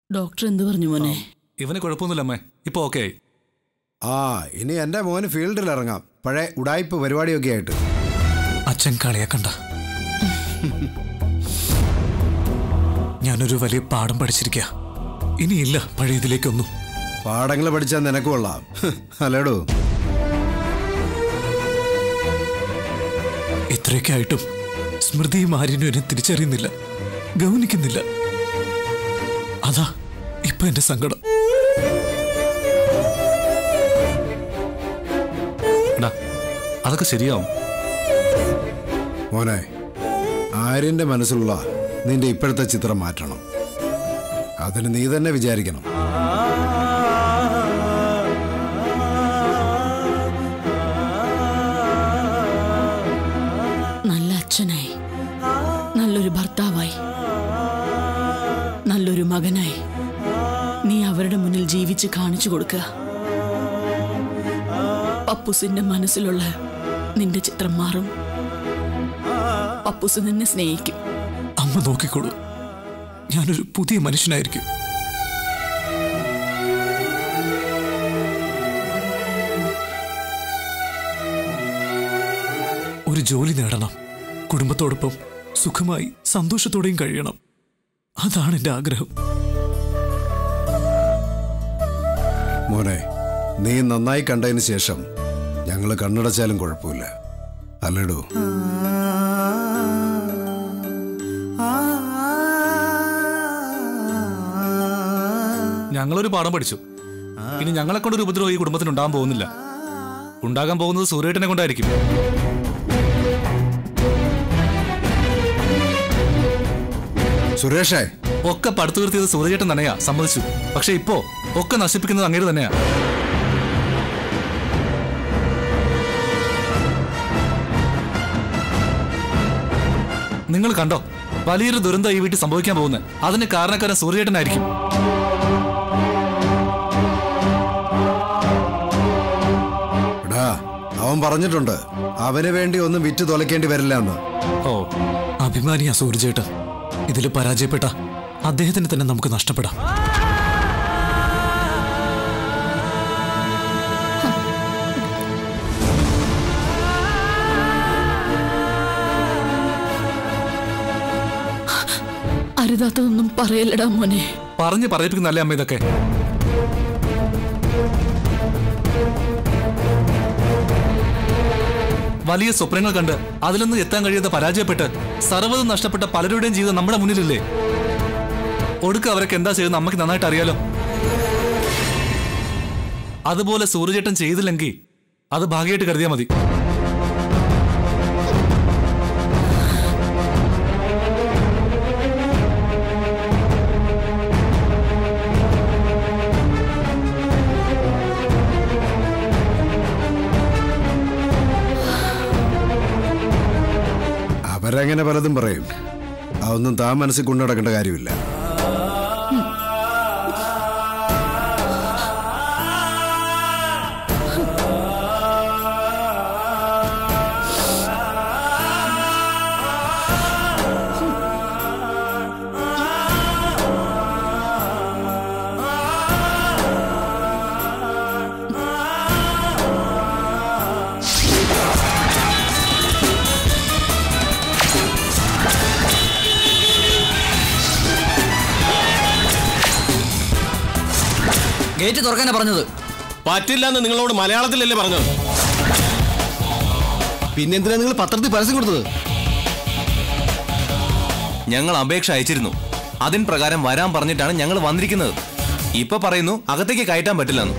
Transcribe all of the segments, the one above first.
Doctor എന്ത് പറഞ്ഞു മോനെ ഇവന് കുഴപ്പമൊന്നുമില്ല അമ്മേ ഇപ്പൊ ഓക്കെ ആയി ആ ഇനി എൻ്റെ മോന് ഫീൽഡിൽ ഇറങ്ങാം പഴയ ഉടായ്പ പരിപാടിയൊക്കെ ആയിട്ട് അച്ഛൻ കളിയാക്കണ്ട ഞാനൊരു വലിയ പാഠം പഠിച്ചിരിക്കുക ഇനിയില്ല പഴയതിലേക്കൊന്നും പാഠങ്ങൾ പഠിച്ചാൽ നിനക്ക് കൊള്ളാം ഹ്, അല്ലേടോ ഇത്രയൊക്കെ ആയിട്ടും സ്മൃതിയും ആര്യനും എന്നെ തിരിച്ചറിയുന്നില്ല ഗൗനിക്കുന്നില്ല അതാ ഇപ്പൊ എന്റെ സങ്കടം എടാ അതൊക്കെ ശരിയാവും മോനെ ആര്യൻ്റെ മനസ്സിലുള്ള നിന്റെ ഇപ്പോഴത്തെ ചിത്രം മാറ്റണം അതിന് നീ തന്നെ വിചാരിക്കണം നല്ല അച്ഛനായി നല്ലൊരു ഭർത്താവായി നല്ലൊരു മകനായി നീ അവരുടെ മുന്നിൽ ജീവിച്ച് കാണിച്ചു കൊടുക്കുക പപ്പുസിന്റെ മനസ്സിലുള്ള നിന്റെ ചിത്രം മാറും പപ്പുസ് നിന്നെ സ്നേഹിക്കും അമ്മ നോക്കിക്കോളൂ ഞാനൊരു പുതിയ മനുഷ്യനായിരിക്കും ഒരു ജോലി നേടണം കുടുംബത്തോടൊപ്പം സുഖമായി സന്തോഷത്തോടെയും കഴിയണം അതാണ് എൻ്റെ ആഗ്രഹം മോനെ നീ നന്നായി കണ്ടതിന് ശേഷം ഞങ്ങൾ കണ്ണടച്ചാലും കുഴപ്പമില്ല അല്ലേടോ ഞങ്ങളൊരു പാഠം പഠിച്ചു ഇനി ഞങ്ങളെ കൊണ്ടൊരു ഉപദ്രവം ഈ കുടുംബത്തിന് ഉണ്ടാകാൻ പോകുന്നില്ല ഉണ്ടാകാൻ പോകുന്നത് സൂര്യേട്ടനെ കൊണ്ടായിരിക്കും സുരേഷേ ഒക്കെ പടുത്തു നിർത്തിയത് സൂര്യചേട്ടൻ തന്നെയാ സമ്മതിച്ചു പക്ഷെ ഇപ്പോ ഒക്കെ നശിപ്പിക്കുന്നത് അങ്ങേര് തന്നെയാ നിങ്ങൾ കണ്ടോ വലിയൊരു ദുരന്തം ഈ വീട്ടിൽ സംഭവിക്കാൻ പോകുന്നത് അതിന് കാരണക്കാരൻ സൂര്യചേട്ടനായിരിക്കും എടാ അവൻ പറഞ്ഞിട്ടുണ്ട് അവന് വേണ്ടി ഒന്നും വിറ്റ് തുലയ്ക്കേണ്ടി വരില്ല എന്ന് ഓ അഭിമാനിയാ സൂര്യചേട്ടൻ ഇതിൽ പരാജയപ്പെട്ട അദ്ദേഹത്തിന് തന്നെ നമുക്ക് നഷ്ടപ്പെടാം അരുതാത്തതൊന്നും പറയല്ലടാ മോനെ പറഞ്ഞ് പറയിപ്പിക്കുന്നല്ലേ അമ്മ ഇതൊക്കെ വലിയ സ്വപ്നങ്ങൾ കണ്ട് അതിലൊന്നും എത്താൻ കഴിയാതെ പരാജയപ്പെട്ട് സർവ്വതും നഷ്ടപ്പെട്ട പലരുടെയും ജീവിതം നമ്മുടെ മുന്നിലില്ലേ ഒടുക്ക അവരൊക്കെ എന്താ ചെയ്യുന്നത് അമ്മയ്ക്ക് നന്നായിട്ട് അറിയാലോ അതുപോലെ സൂര്യചേട്ടൻ ചെയ്തില്ലെങ്കിൽ അത് ഭാഗ്യമായിട്ട് കരുതിയാൽ മതി അവരങ്ങനെ പലതും പറയും അതൊന്നും താൻ മനസ്സിൽ കൊണ്ടു നടക്കേണ്ട കാര്യമില്ല ഗേറ്റ് തുറക്കാനാ പറഞ്ഞത് പറ്റില്ല എന്ന് നിങ്ങളോട് മലയാളത്തിലല്ലേ പറഞ്ഞത് പിന്നെന്തിനാ നിങ്ങൾ പത്രത്തിൽ പരസ്യം കൊടുത്തത് ഞങ്ങൾ അപേക്ഷ അയച്ചിരുന്നു അതിൻ പ്രകാരം വരാൻ പറഞ്ഞിട്ടാണ് ഞങ്ങൾ വന്നിരിക്കുന്നത് ഇപ്പൊ പറയുന്നു അകത്തേക്ക് കയറ്റാൻ പറ്റില്ലെന്ന്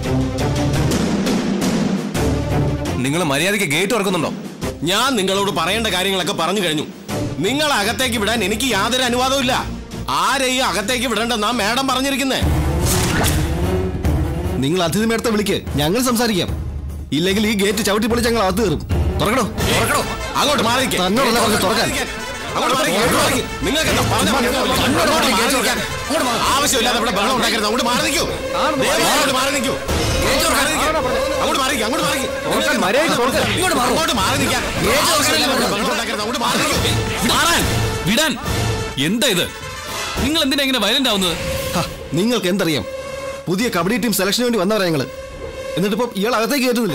നിങ്ങൾ മര്യാദയ്ക്ക് ഗേറ്റ് തുറക്കുന്നുണ്ടോ ഞാൻ നിങ്ങളോട് പറയേണ്ട കാര്യങ്ങളൊക്കെ പറഞ്ഞു കഴിഞ്ഞു നിങ്ങൾ അകത്തേക്ക് വിടാൻ എനിക്ക് യാതൊരു അനുവാദവും ഇല്ല ആരെയും അകത്തേക്ക് വിടണ്ടെന്നാ മാഡം പറഞ്ഞിരിക്കുന്നേ നിങ്ങൾ അതിഥി മേടത്തെ വിളിക്ക് ഞങ്ങൾ സംസാരിക്കാം ഇല്ലെങ്കിൽ ഈ ഗേറ്റ് ചവിട്ടി പൊളിച്ച് ഞങ്ങൾ അകത്ത് കയറും തുറക്കണോ തുറക്കണോ അങ്ങോട്ട് മാറി നിൽക്ക്. തന്നോടല്ല പറഞ്ഞത് തുറക്കാൻ. അങ്ങോട്ട് മാറി നിൽക്ക്, അങ്ങോട്ട് മാറി നിൽക്ക്. നിങ്ങൾക്ക് എന്താ പറഞ്ഞാ മതി. അങ്ങോട്ട് മാറി ഗേറ്റ് തുറക്കാൻ. ആവശ്യമില്ലാതെ ഇവിടെ ബഹളം ഉണ്ടാക്കരുത് അങ്ങോട്ട് മാറി നിൽക്കൂ ദയവായി അങ്ങോട്ട് മാറി നിൽക്കൂ അങ്ങോട്ട് മാറി നിൽക്ക്. അങ്ങോട്ട് മാറി നിൽക്ക്, അങ്ങോട്ട് മാറി നിൽക്ക്. ഇങ്ങോട്ട് മാറ്. അങ്ങോട്ട് മാറി നിൽക്കാൻ ആവശ്യമില്ലാതെ ഇവിടെ ബഹളം ഉണ്ടാക്കരുത് അങ്ങോട്ട് മാറി നിൽക്കൂ മാറാൻ വിടാൻ എന്താ ഇത് നിങ്ങൾ എന്തിനാ ഇങ്ങനെ വയലന്റ് ആവുന്നത് ഹ, നിങ്ങൾക്ക് എന്തറിയാം പുതിയ കബഡി ടീം സെലക്ഷന് വേണ്ടി വന്നവരാ ഞങ്ങള് എന്നിട്ടിപ്പോ ഇയാൾ അകത്തേക്ക് കയറ്റുന്നില്ല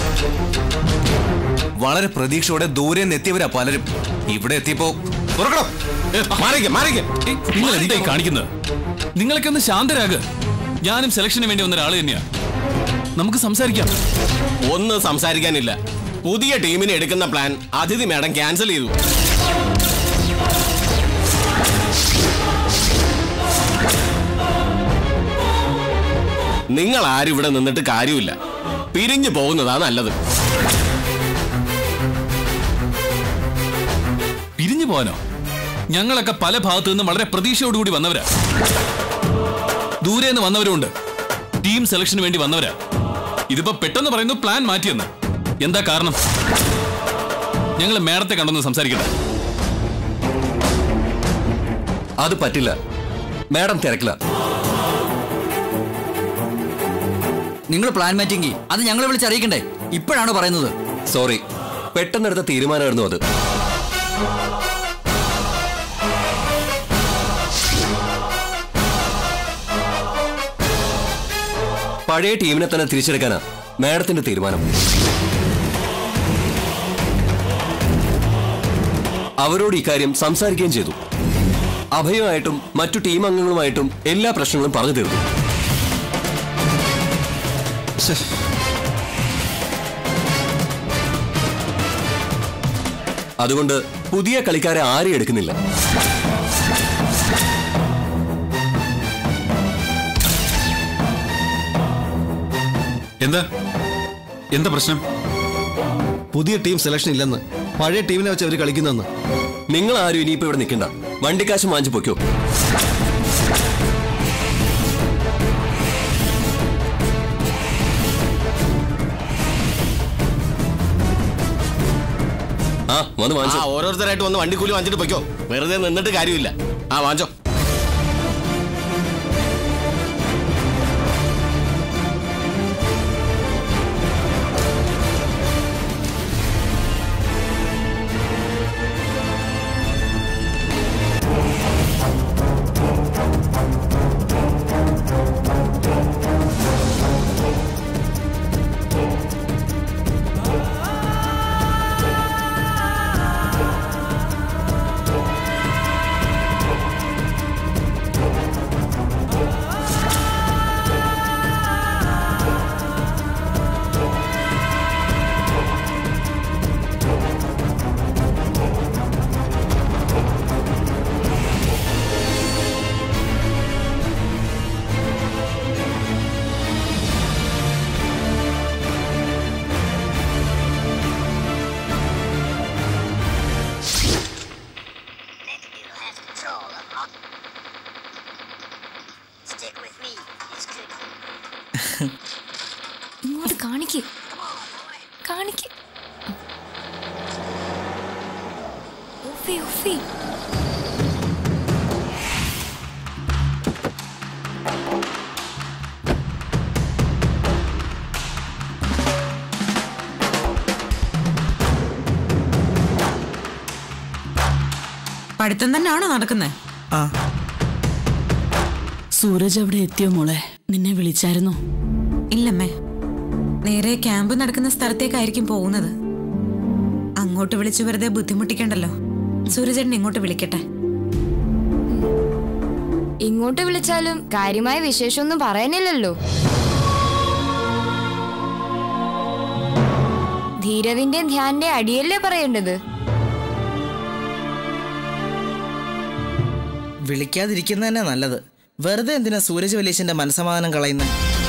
വളരെ പ്രതീക്ഷയോടെ ദൂരെ നിന്ന് എത്തിയവരാ പലരും ഇവിടെ എത്തിയപ്പോ തുറക്കണം മാറിക്ക മാറിക്ക നിങ്ങൾ എന്തായി കാണിക്കുന്നത് നിങ്ങളൊക്കെ ഒന്ന് ശാന്തരാഗ് ഞാനും സെലക്ഷന് വേണ്ടി വന്ന ഒരാൾ തന്നെയാ നമുക്ക് സംസാരിക്കാം ഒന്നും സംസാരിക്കാനില്ല പുതിയ ടീമിനെ എടുക്കുന്ന പ്ലാൻ അതിഥി മാഡം ക്യാൻസൽ ചെയ്തു നിങ്ങൾ ആരും ഇവിടെ നിന്നിട്ട് കാര്യമില്ല പിരിഞ്ഞു പോകുന്നതാ നല്ലത് പിരിഞ്ഞു പോകാനോ ഞങ്ങളൊക്കെ പല ഭാഗത്തു നിന്നും വളരെ പ്രതീക്ഷയോടുകൂടി വന്നവരാ ദൂരെ നിന്ന് വന്നവരുണ്ട് ടീം സെലക്ഷന് വേണ്ടി വന്നവരാ ഇതിപ്പോ പെട്ടെന്ന് പറയുന്നു പ്ലാൻ മാറ്റിയെന്ന് എന്താ കാരണം ഞങ്ങൾ മേഡത്തെ കണ്ടൊന്ന് സംസാരിക്കട്ടെ അത് പറ്റില്ല മാഡം തിരക്കില്ല നിങ്ങൾ പ്ലാൻ മാറ്റിയെങ്കിൽ അത് ഞങ്ങളെ വിളിച്ച് അറിയിക്കണ്ടേ ഇപ്പോഴാണോ പറയുന്നത് സോറി പെട്ടെന്നെടുത്ത തീരുമാനമായിരുന്നു അത് പഴയ ടീമിനെ തന്നെ തിരിച്ചെടുക്കാനാ മാഡത്തിന്റെ തീരുമാനം അവരോട് ഇക്കാര്യം സംസാരിക്കുകയും ചെയ്തു അഭയമായിട്ടും മറ്റു ടീം അംഗങ്ങളുമായിട്ടും എല്ലാ പ്രശ്നങ്ങളും പറഞ്ഞു തീർന്നു ശ്ശെ. അതുകൊണ്ട് പുതിയ കളിക്കാരെ ആരെയും എടുക്കുന്നില്ല എന്താ എന്താ പ്രശ്നം പുതിയ ടീം സെലക്ഷൻ ഇല്ലെന്ന് പഴയ ടീമിനെ വെച്ച് അവർ കളിക്കുന്നെന്ന് നിങ്ങൾ ആരും ഇനിയിപ്പോ ഇവിടെ നിൽക്കണ്ട വണ്ടിക്കാശ് വാങ്ങിച്ചു പൊയ്ക്കോ ആ വന്ന് ആ വാങ്ങിച്ചോ ഓരോരുത്തരായിട്ട് വന്ന് വണ്ടിക്കൂലി വാങ്ങിച്ചിട്ട് പൊയ്ക്കോ വെറുതെ നിന്നിട്ട് കാര്യമില്ല ആ വാങ്ങിച്ചോ Stick with me. It's good. ഇങ്ങോട്ട് കാണിക്ക് കാണിക്ക് ഉഫി ഉഫി പഠിത്തം തന്നെയാണോ നടക്കുന്നത് സൂരജ് അവിടെ എത്തിയോ മോളെ നിന്നെ വിളിച്ചായിരുന്നോ ഇല്ലമ്മേ നേരെ ക്യാമ്പ് നടക്കുന്ന സ്ഥലത്തേക്കായിരിക്കും പോകുന്നത് അങ്ങോട്ട് വിളിച്ചു വെറുതെ ബുദ്ധിമുട്ടിക്കണ്ടല്ലോ സൂരജേട്ടൻ ഇങ്ങോട്ട് വിളിക്കട്ടെ ഇങ്ങോട്ട് വിളിച്ചാലും കാര്യമായ വിശേഷമൊന്നും പറയാനില്ലല്ലോ ധീരവിന്റെ ധ്യാന്റെ അടിയല്ലേ പറയേണ്ടത് വിളിക്കാതിരിക്കുന്നത് തന്നെ നല്ലത് വെറുതെ എന്തിനാ സൂരജ് വലീശന്റെ മനസമാധാനം കളയുന്നത്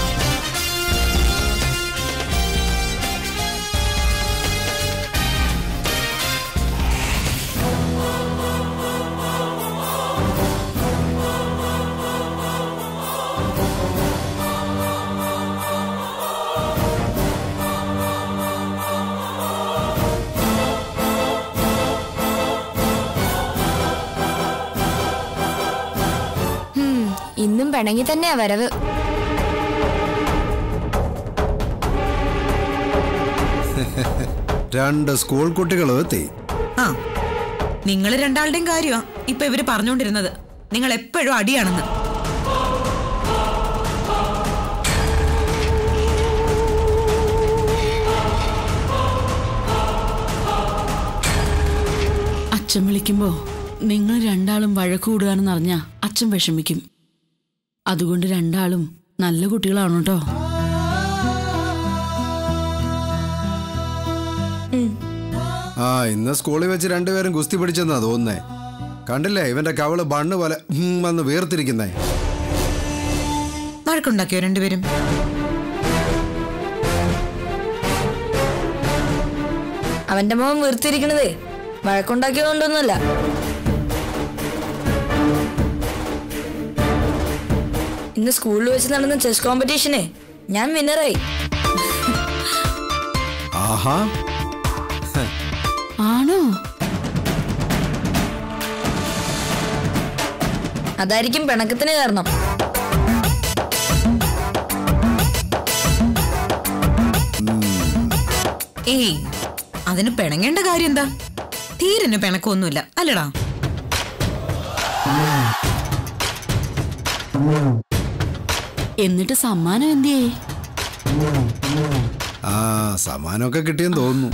ഹും, ഇന്നും പിണങ്ങി തന്നെയാ വരവ് രണ്ട് സ്കൂൾ കുട്ടികളും എത്തി ആ നിങ്ങൾ രണ്ടാളുടെയും കാര്യമാ ഇപ്പൊ ഇവര് പറഞ്ഞുകൊണ്ടിരുന്നത് നിങ്ങൾ എപ്പോഴും അടിയാണെന്ന് അച്ഛൻ വിളിക്കുമ്പോ നിങ്ങൾ രണ്ടാളും വഴക്ക് കൂടുകയാണെന്ന് അറിഞ്ഞാ അച്ഛൻ വിഷമിക്കും അതുകൊണ്ട് രണ്ടാളും നല്ല കുട്ടികളാണ് കേട്ടോ ആ ഇന്ന് സ്കൂളിൽ വെച്ച് രണ്ടുപേരും ഗുസ്തി പിടിച്ചെന്നാ തോന്നുന്നേ കണ്ടില്ലേ ഇവന്റെ കവള് ബണ്ണ് പോലെ ഉം വന്ന് വീർത്തിരിക്കുന്നേ വഴക്കുണ്ടാക്കിയോ രണ്ടുപേരും അവന്റെ മോൻ വീർത്തിരിക്കണതേ വഴക്കുണ്ടാക്കിയതുകൊണ്ടൊന്നുമല്ല ഇന്ന് സ്കൂളിൽ വെച്ച് നടന്ന ചെസ് കോമ്പറ്റീഷനെ ഞാൻ വിന്നറായി ആഹാ ആണോ അതായിരിക്കും പിണക്കത്തിന് കാരണം ഏയ് അതിന് പിണങ്ങേണ്ട കാര്യം എന്താ തീരന് പിണക്കൊന്നുമില്ല അല്ലടാ എന്നിട്ട് സമ്മാനം എന്തിയേ ആ സമ്മാനമൊക്കെ കിട്ടിയെന്ന് തോന്നുന്നു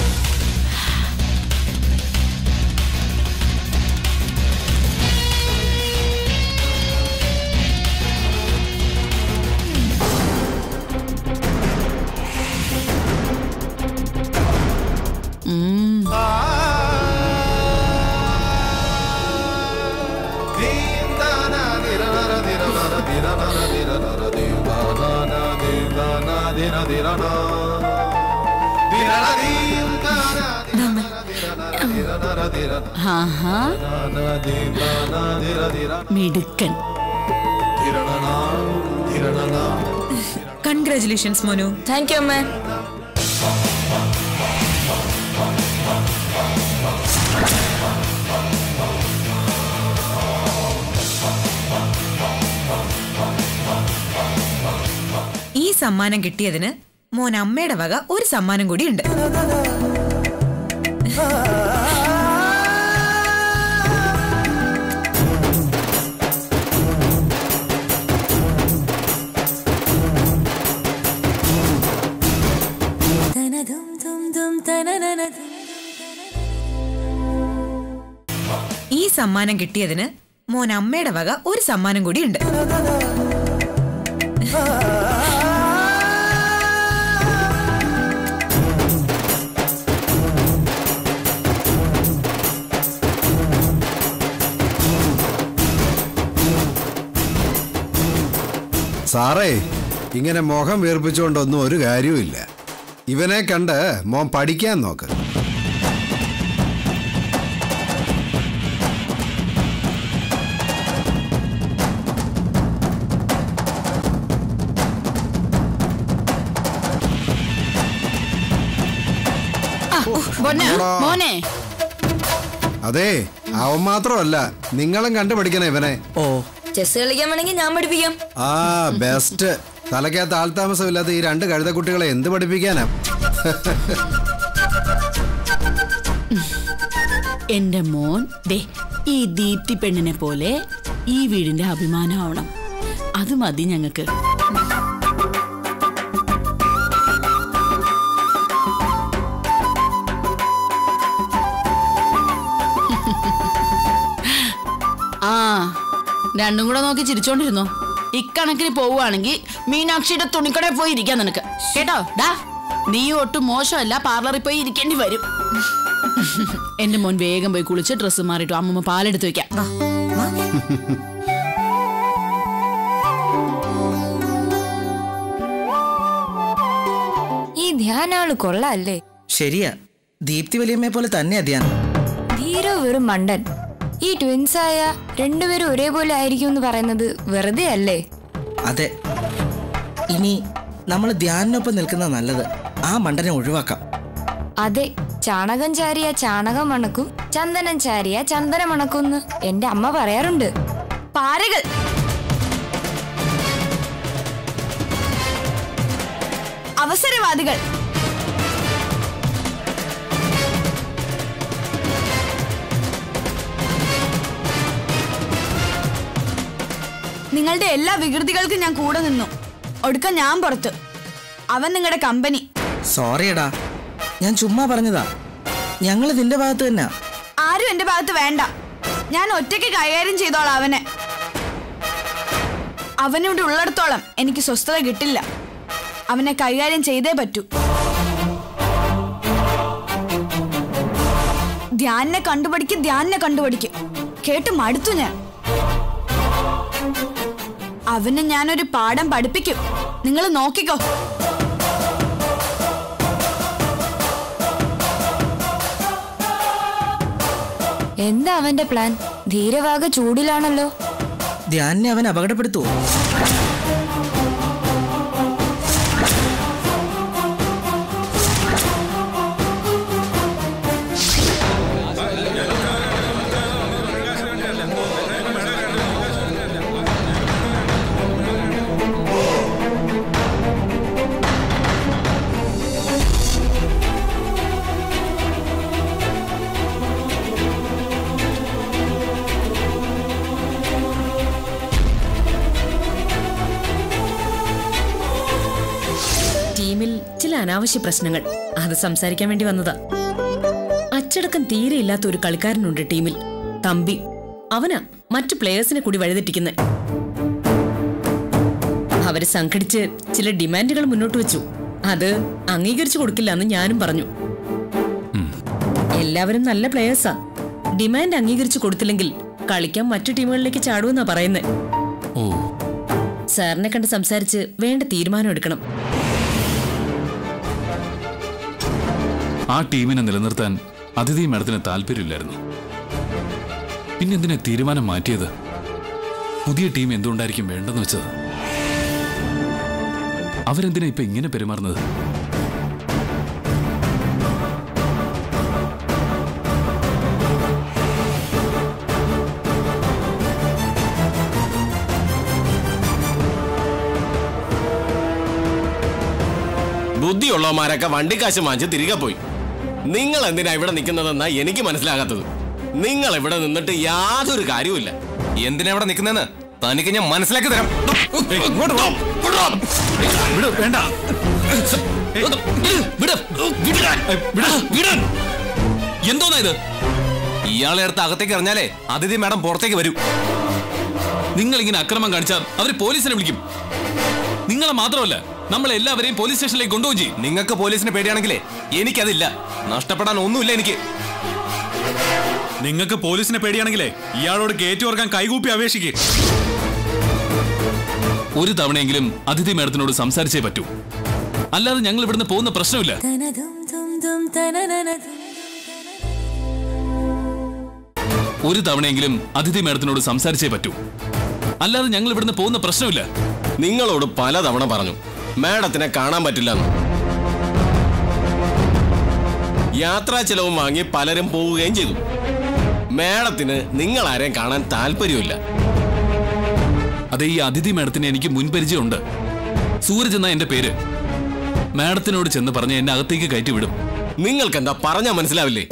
ആഹാ മിടുക്കൻ കൺഗ്രാചുലേഷൻസ് മോനു താങ്ക് യു അമ്മേ ഈ സമ്മാനം കിട്ടിയതിന് മോൻ അമ്മയുടെ വക ഒരു സമ്മാനം കൂടി ഉണ്ട് ഈ സമ്മാനം കിട്ടിയതിന് മോൻ അമ്മയുടെ വക ഒരു സമ്മാനം കൂടി ഉണ്ട് സാറേ ഇങ്ങനെ മുഖം വീർപ്പിച്ചുകൊണ്ടൊന്നും ഒരു കാര്യവുമില്ല ഇവനെ കണ്ട് മോൻ പഠിക്കാൻ നോക്ക് മോനെ മോനെ അതെ അവൻ മാത്രമല്ല നിങ്ങളും കണ്ടു പഠിക്കണം ഇവനെ ഓ ചെസ് കളിക്കാൻ വേണമെങ്കിൽ ഞാൻ പഠിപ്പിക്കാം ആ ബെസ്റ്റ് തലയ്ക്കകത്ത് ആൾതാമസമില്ലാത്ത ഈ രണ്ട് കഴുതക്കുട്ടികളെ എന്ത് പഠിപ്പിക്കാനാ എന്റെ മോൻ ദേ ഈ ദീപ്തി പെണ്ണിനെ പോലെ ഈ വീടിന്റെ അഭിമാനമാവണം അത് മതി ഞങ്ങൾക്ക് ആ രണ്ടും കൂടെ നോക്കി ചിരിച്ചോണ്ടിരുന്നോ ഇക്കണക്കിന് പോവുകയാണെങ്കിൽ മീനാക്ഷിയുടെ തുണിക്കടയിൽ പോയി ഇരിക്കാൻ നിനക്ക് കേട്ടോ ഡാ നീ ഒട്ടും മോശമല്ല പാർലറിൽ പോയി ഇരിക്കേണ്ടി വരും എന്റെ മോൻ വേഗം പോയി കുളിച്ച് ഡ്രസ്സ് മാറിയിട്ടു അമ്മമ്മ പാലെടുത്ത് വെക്കാം ഈ ധ്യാനാള് കൊള്ളാല്ലേ ശരിയാ ദീപ്തി വലിയമ്മയെ പോലെ തന്നെയാ ധ്യാനം ധീര വെറും മണ്ടൻ ഈ ട്വിൻസ് ആയ രണ്ടുപേരും ഒരേപോലെ ആയിരിക്കും എന്ന് പറയുന്നത് വെറുതെ അല്ലേ അതെ ഇനി നമ്മൾ ധ്യാനിനൊപ്പം നിൽക്കുന്ന നല്ലത് ആ മണ്ടനെ ഒഴിവാക്കാം അതെ ചാണകം ചാരിയ ചാണകം മണക്കും ചന്ദനം ചാരിയ ചന്ദനം മണക്കുന്ന് എന്റെ അമ്മ പറയാറുണ്ട് പാരകൾ അവസരവാദികൾ നിങ്ങളുടെ എല്ലാ വികൃതികൾക്കും ഞാൻ കൂടെ നിന്നു ഒടുക്കം ഞാൻ പുറത്ത് അവൻ നിങ്ങളുടെ കമ്പനി സോറിയടാ ഞാൻ ചുമ്മാ പറഞ്ഞതാ ഞങ്ങൾ നിന്റെ ഭാഗത്ത് തന്നെ ആരും എന്റെ ഭാഗത്ത് വേണ്ട ഞാൻ ഒറ്റയ്ക്ക് കൈകാര്യം ചെയ്തോളാം അവനെ അവനിവിടെ ഉള്ളിടത്തോളം എനിക്ക് സ്വസ്ഥത കിട്ടില്ല അവനെ കൈകാര്യം ചെയ്തേ പറ്റൂ ധ്യാനിനെ കണ്ടുപിടിക്ക് ധ്യാനിനെ കണ്ടുപിടിക്ക് കേട്ട് മടുത്തു ഞാൻ അവന് ഞാനൊരു പാഠം പഠിപ്പിക്കും നിങ്ങൾ നോക്കിക്കോ എന്താ അവന്റെ പ്ലാൻ ധീരവാഗ ചൂടിലാണല്ലോ ധ്യാനിനെ അവൻ അപകടപ്പെടുത്തുവോ ടീമിൽ ചില അനാവശ്യ പ്രശ്നങ്ങൾ അത് സംസാരിക്കാൻ വേണ്ടി വന്നതാ അച്ചടക്കം തീരെ ഇല്ലാത്ത ഒരു കളിക്കാരനുണ്ട് ടീമിൽ തമ്പി അവനാ മറ്റു പ്ലേയേഴ്സിനെ കൂടി വഴിതെറ്റിക്കുന്നെ അവര് സംഘടിച്ച് ചില ഡിമാൻഡുകൾ മുന്നോട്ട് വെച്ചു അത് അംഗീകരിച്ചു കൊടുക്കില്ല എന്ന് ഞാനും പറഞ്ഞു എല്ലാവരും നല്ല പ്ലേയേഴ്സാ ഡിമാൻഡ് അംഗീകരിച്ചു കൊടുത്തില്ലെങ്കിൽ കളിക്കാൻ മറ്റു ടീമുകളിലേക്ക് ചാടുമെന്നാ പറയുന്നത് ഓ സാറിനെ കണ്ട് സംസാരിച്ച് വേണ്ട തീരുമാനം എടുക്കണം ആ ടീമിനെ നിലനിർത്താൻ അതിഥി മാഡത്തിന് താല്പര്യമില്ലായിരുന്നു പിന്നെന്തിനാ തീരുമാനം മാറ്റിയത് പുതിയ ടീം എന്തുകൊണ്ടായിരിക്കും വേണ്ടെന്ന് വെച്ചത് അവരെന്തിനാ ഇപ്പൊ ഇങ്ങനെ പെരുമാറുന്നത് ബുദ്ധിയുള്ളവന്മാരൊക്കെ വണ്ടിക്കാശ് വാങ്ങിച്ച് തിരികെ പോയി നിങ്ങൾ എന്തിനാ ഇവിടെ നിൽക്കുന്നതെന്നാ എനിക്ക് മനസ്സിലാകാത്തത് നിങ്ങൾ ഇവിടെ നിന്നിട്ട് യാതൊരു കാര്യവുമില്ല എന്തിനാ ഇവിടെ നിൽക്കുന്നതെന്ന് തനിക്ക് ഞാൻ മനസ്സിലാക്കി തരാം ഇങ്ങോട്ട് വാ. വിട് വേണ്ട എന്തോന്നാ ഇത് ഇയാളെ അടുത്ത് അകത്തേക്ക് എറിഞ്ഞാലേ അതിഥി മാഡം പുറത്തേക്ക് വരൂ നിങ്ങൾ ഇങ്ങനെ അക്രമം കാണിച്ചാൽ അവര് പോലീസിനെ വിളിക്കും നിങ്ങളെ മാത്രമല്ല നമ്മൾ എല്ലാവരെയും പോലീസ് സ്റ്റേഷനിലേക്ക് കൊണ്ടുപോകും ചെയ്യും നിങ്ങൾക്ക് പോലീസിനെ പേടിയാണെങ്കിലേ എനിക്കതില്ല നഷ്ടപ്പെടാൻ ഒന്നുമില്ല എനിക്ക് നിങ്ങൾക്ക് പോലീസിനെ പേടിയാണെങ്കിലേ ഇയാളോട് ഗേറ്റ് ഓർക്കാൻ കൈകൂപ്പി അപേക്ഷിക്കുക ഒരു തവണയെങ്കിലും അതിഥി മാഡത്തിനോട് സംസാരിച്ചേ പറ്റൂ അല്ലാതെ ഞങ്ങൾ ഇവിടുന്ന് പോകുന്ന പ്രശ്നമില്ല ഒരു തവണയെങ്കിലും അതിഥി മാഡത്തിനോട് സംസാരിച്ചേ പറ്റൂ അല്ലാതെ ഞങ്ങൾ ഇവിടുന്ന് പോകുന്ന പ്രശ്നമില്ല നിങ്ങളോട് പലതവണ പറഞ്ഞു മാഡത്തിനെ കാണാൻ പറ്റില്ലെന്ന് യാത്രാ ചെലവും വാങ്ങി പലരും പോവുകയും ചെയ്തു മാഡത്തിന് നിങ്ങൾ ആരെയും കാണാൻ താല്പര്യമില്ല അതെ ഈ അതിഥി മാഡത്തിന് എനിക്ക് മുൻപരിചയമുണ്ട് സൂരജ് എന്ന എന്റെ പേര് മാഡത്തിനോട് ചെന്ന് പറഞ്ഞ് എന്നെ അകത്തേക്ക് കയറ്റി വിടും നിങ്ങൾക്ക് എന്താ പറഞ്ഞാ മനസ്സിലാവില്ലേ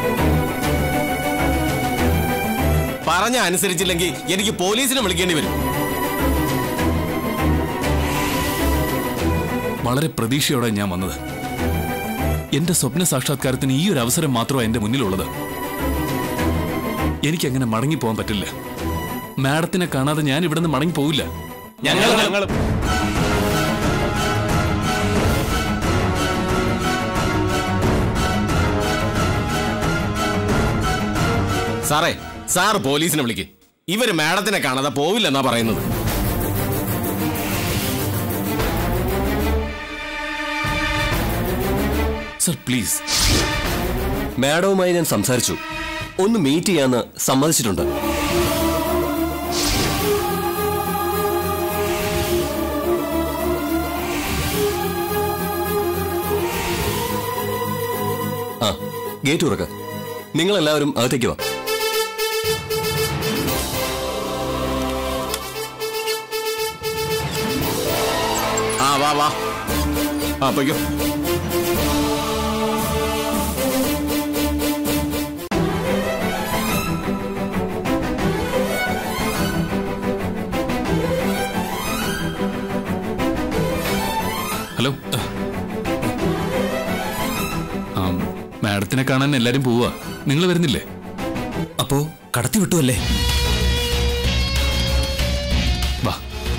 പറഞ്ഞ അനുസരിച്ചില്ലെങ്കിൽ എനിക്ക് പോലീസിനെ വിളിക്കേണ്ടി വരും വളരെ പ്രതീക്ഷയോടെ ഞാൻ വന്നത് എന്റെ സ്വപ്ന സാക്ഷാത്കാരത്തിന് ഈ ഒരു അവസരം മാത്രമാണ് എന്റെ മുന്നിലുള്ളത് എനിക്കങ്ങനെ മടങ്ങിപ്പോകാൻ പറ്റില്ല മാഡത്തിനെ കാണാതെ ഞാൻ ഇവിടുന്ന് മടങ്ങി പോവില്ല ഞങ്ങൾ ഞങ്ങൾ സാറേ സാർ പോലീസിനെ വിളിക്ക് ഇവര് മാഡത്തിനെ കാണാതെ പോവില്ലെന്നാ പറയുന്നത് സർ പ്ലീസ് മാഡവുമായി ഞാൻ സംസാരിച്ചു ഒന്ന് മീറ്റ് ചെയ്യാന്ന് സമ്മതിച്ചിട്ടുണ്ട് ആ ഗേറ്റ് തുറക്ക നിങ്ങൾ എല്ലാവരും അകത്തേക്ക് വാ ആ വാ വാ ആ പൊയ്ക്കോ ഹലോ ആ മാഡത്തിനെ കാണാൻ എല്ലാരും പോവാ നിങ്ങൾ വരുന്നില്ലേ അപ്പോ കടത്തി വിട്ടുവല്ലേ വാ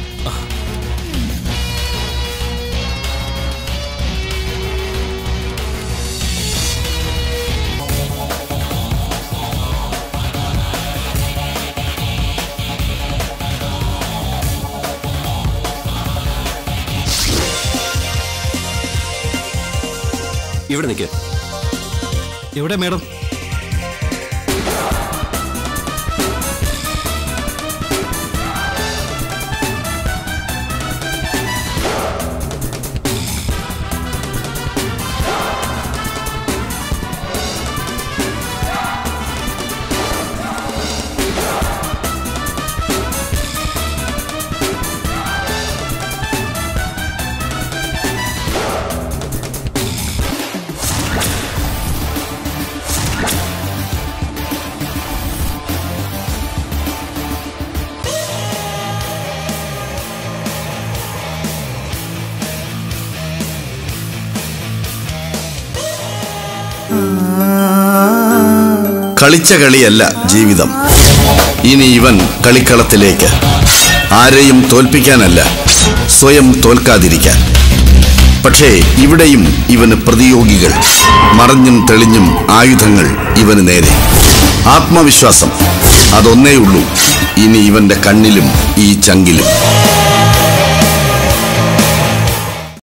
ഇവിടെ നിൽക്ക് എവിടെ മേഡം കളിച്ച കളിയല്ല ജീവിതം ഇനി ഇവൻ കളിക്കളത്തിലേക്ക് ആരെയും തോൽപ്പിക്കാനല്ല സ്വയം തോൽക്കാതിരിക്കാൻ പക്ഷേ ഇവിടെയും ഇവന് പ്രതിയോഗികൾ മറഞ്ഞും തെളിഞ്ഞും ആയുധങ്ങൾ ഇവന് നേരെ ആത്മവിശ്വാസം അതൊന്നേ ഉള്ളൂ ഇനി ഇവന്റെ കണ്ണിലും ഈ ചങ്കിലും